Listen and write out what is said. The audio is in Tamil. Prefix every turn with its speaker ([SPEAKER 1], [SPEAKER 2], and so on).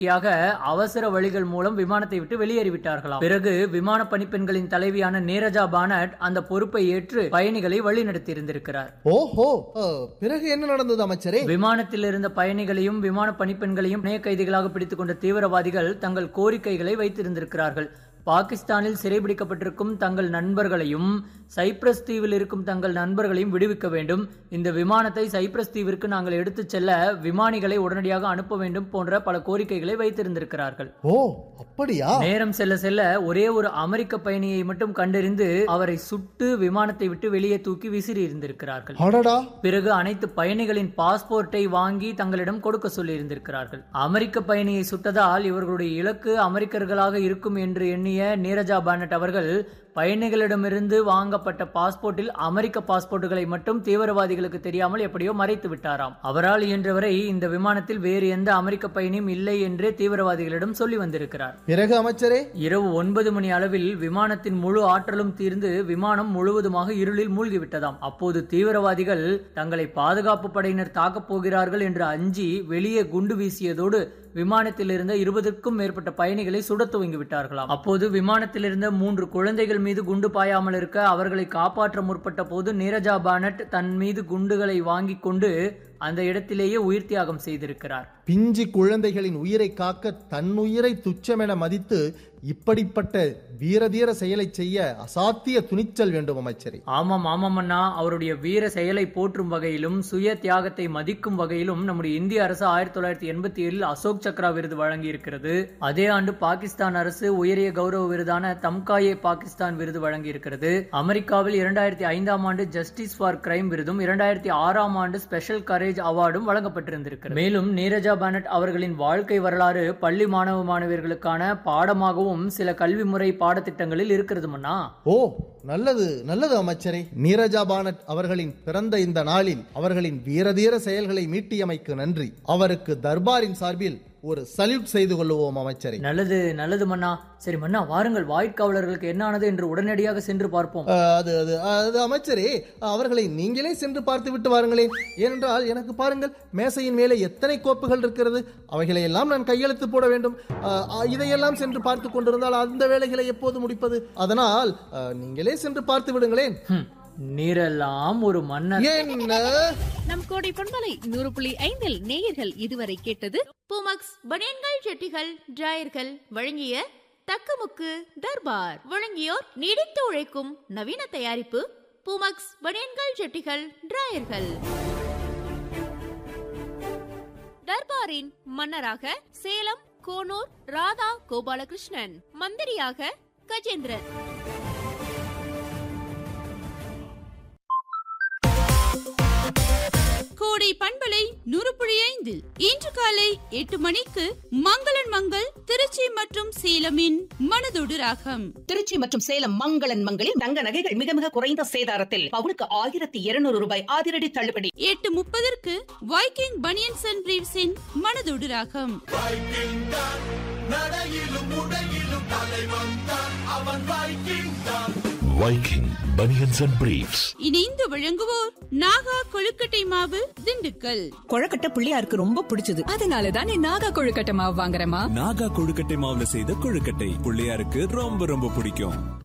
[SPEAKER 1] யாக அவசர வழிகள் மூலம் விமானத்தை விட்டு வெளியேறிவிட்டார்களாம் பிறகு விமான பணிப்பெண்களின் தலைவியான நீரஜா பானட் அந்த பொறுப்பை ஏற்று பயணிகளை வழிநடத்தியிருந்திருக்கிறார்
[SPEAKER 2] ஓஹோ அ, பிறகு என்ன நடந்தது அமைச்சரே
[SPEAKER 1] விமானத்தில் இருந்த பயணிகளையும் விமான பணிப்பெண்களையும் இணைய கைதிகளாக பிடித்துக் கொண்ட தீவிரவாதிகள் தங்கள் கோரிக்கைகளை வைத்திருந்திருக்கிறார்கள் பாகிஸ்தானில் சிறைபிடிக்கப்பட்டிருக்கும் தங்கள் நண்பர்களையும் சைப்ரஸ் தீவில் இருக்கும் தங்கள் நண்பர்களையும் விடுவிக்க வேண்டும் இந்த விமானத்தை சைப்ரஸ் தீவிற்கு நாங்கள் எடுத்துச் செல்ல விமானிகளை உடனடியாக அனுப்ப வேண்டும் போன்ற பல கோரிக்கைகளை வைத்திருந்திருக்கிறார்கள்
[SPEAKER 2] ஓ அப்படியா
[SPEAKER 1] நேரம் செல்ல செல்ல ஒரே ஒரு அமெரிக்க பயணியை மட்டும் கண்டறிந்து அவரை சுட்டு விமானத்தை விட்டு வெளியே தூக்கி விசிறி இருந்திருக்கிறார்கள்
[SPEAKER 2] அடடா
[SPEAKER 1] பிறகு அனைத்து பயணிகளின் பாஸ்போர்ட்டை வாங்கி தங்களிடம் கொடுக்க சொல்லி இருந்திருக்கிறார்கள் அமெரிக்க பயணியை சுட்டதால் இவர்களுடைய இலக்கு அமெரிக்கர்களாக இருக்கும் என்று எண்ணிய நீரஜா பானட் அவர்கள் பயணிகளிடமிருந்து வாங்கப்பட்ட பாஸ்போர்ட்டில் அமெரிக்க பாஸ்போர்ட்டுகளை மட்டும் தீவிரவாதிகளுக்கு தெரியாமல் எப்படியோ மறைத்து விட்டாராம் அவரால் இயன்றவரை இந்த விமானத்தில் வேறு எந்த அமெரிக்க பயணியும் இல்லை என்றே தீவிரவாதிகளிடம் சொல்லி வந்திருக்கிறார்
[SPEAKER 2] பிறகு அமைச்சரே
[SPEAKER 1] இரவு ஒன்பது மணி அளவில் விமானத்தின் முழு ஆற்றலும் தீர்ந்து விமானம் முழுவதுமாக இருளில் மூழ்கிவிட்டதாம் அப்போது தீவிரவாதிகள் தங்களை பாதுகாப்பு படையினர் தாக்கப் போகிறார்கள் என்று அஞ்சி வெளியே குண்டு வீசியதோடு விமானத்தில் இருந்த இருபதுக்கும் மேற்பட்ட பயணிகளை சுடத் துவங்கி விட்டார்களாம் அப்போது விமானத்தில் இருந்த மூன்று குழந்தைகள் மீது குண்டு பாயாமல் இருக்க அவர்களை காப்பாற்ற முற்பட்ட போது நீரஜா பானட் தன் மீது குண்டுகளை வாங்கிக் கொண்டு அந்த இடத்திலேயே உயிர் தியாகம் செய்திருக்கிறார்
[SPEAKER 2] பிஞ்சு குழந்தைகளின் உயிரை காக்க தன்னுயிரை துச்சமென மதித்து இப்படிப்பட்ட வீரதீர செயலை செய்ய அசாத்திய துணிச்சல் வேண்டும் அமைச்சரே
[SPEAKER 1] ஆமாம் ஆமாம் அண்ணா அவருடைய வீர செயலை போற்றும் வகையிலும் சுய தியாகத்தை மதிக்கும் வகையிலும் நம்முடைய இந்திய அரசு ஆயிரத்தி தொள்ளாயிரத்தி எண்பத்தி ஏழில் அசோக் சக்ரா விருது வழங்கி இருக்கிறது அதே ஆண்டு பாகிஸ்தான் அரசு உயரிய கௌரவ விருதான தம்காயே பாகிஸ்தான் விருது வழங்கி இருக்கிறது அமெரிக்காவில் இரண்டாயிரத்தி ஐந்தாம் ஆண்டு ஜஸ்டிஸ் ஃபார் கிரைம் விருதும் இரண்டாயிரத்தி ஆறாம் ஆண்டு ஸ்பெஷல் கரேஜ் அவார்டும் வழங்கப்பட்டிருந்திருக்கிறது மேலும் நீரஜா பானட் அவர்களின் வாழ்க்கை வரலாறு பள்ளி மாணவ மாணவியர்களுக்கான பாடமாகவும் சில கல்வி முறை பாடத்திட்டங்களில் இருக்கிறது மன்னா
[SPEAKER 2] ஓ நல்லது நல்லது அமைச்சரே நீரஜா பானட் அவர்களின் பிறந்த இந்த நாளில் அவர்களின் வீரதீர செயல்களை மீட்டியமைக்கு நன்றி அவருக்கு தர்பாரின் சார்பில் ஒரு சல்யூட் செய்து கொள்ளுவோம் அமைச்சரே
[SPEAKER 1] நல்லது நல்லது மன்னா சரி மன்னா வாருங்கள் வாய்க்காவலர்களுக்கு என்ன ஆனது என்று உடனடியாக சென்று பார்ப்போம்
[SPEAKER 2] அஹ், அது அது அது அமைச்சரே அவர்களை நீங்களே சென்று பார்த்து விட்டு வாருங்களேன் ஏனென்றால் எனக்கு பாருங்கள் மேசையின் மேலே எத்தனை கோப்புகள் இருக்கிறது அவைகளை எல்லாம் நான் கையெழுத்து போட வேண்டும் அஹ், அஹ், இதையெல்லாம் சென்று பார்த்து கொண்டிருந்தால் அந்த வேலைகளை எப்போது முடிப்பது அதனால் அஹ், நீங்களே சென்று பார்த்து விடுங்களேன்
[SPEAKER 1] ஹம், நீரெல்லாம் ஒரு மன்னர்
[SPEAKER 2] என்ன
[SPEAKER 3] நம் கோடை பொன்மலை நூறு புள்ளி ஐந்தில் நேயர்கள் இதுவரை கேட்டது
[SPEAKER 4] பூமக்ஸ் பனியன்கள் ஜெட்டிகள் டிராயர்கள் வழங்கிய தக்கமுக்கு தர்பார் வழங்கியோர் நீடித்து உழைக்கும் நவீன தயாரிப்பு பூமக்ஸ் பனியன்கள் ஜெட்டிகள் டிராயர்கள் தர்பாரின் மன்னராக சேலம் கோனூர் ராதா கோபாலகிருஷ்ணன் மந்திரியாக கஜேந்திரன்
[SPEAKER 5] கோடை பண்பலை நூறு புள்ளி ஐந்தில் இன்று காலை எட்டு மணிக்கு மங்களன் மங்கள் திருச்சி மற்றும் சேலமின் மனதொடு ராகம்
[SPEAKER 6] திருச்சி மற்றும் சேலம் மங்களன் மங்களில் தங்க நகைகள் மிக மிக குறைந்த சேதாரத்தில் பவுனுக்கு ஆயிரத்தி இருநூறு ரூபாய் அதிரடி தள்ளுபடி
[SPEAKER 5] எட்டு முப்பதற்கு வைக்கிங் பனியன்ஸ் அண்ட் பிரீவ்ஸின் மனதொடு ராகம்
[SPEAKER 7] Viking Bunions and Briefs.
[SPEAKER 5] இணைந்து வழங்குவோர் நாகா கொழுக்கட்டை மாவு திண்டுக்கல்
[SPEAKER 8] கொழக்கட்டை பிள்ளையாருக்கு ரொம்ப பிடிச்சது அதனாலதான் நீ நாகா கொழுக்கட்டை மாவு வாங்குறேமா
[SPEAKER 9] நாகா கொழுக்கட்டை மாவுல செய்த கொழுக்கட்டை பிள்ளையாருக்கு ரொம்ப ரொம்ப பிடிக்கும்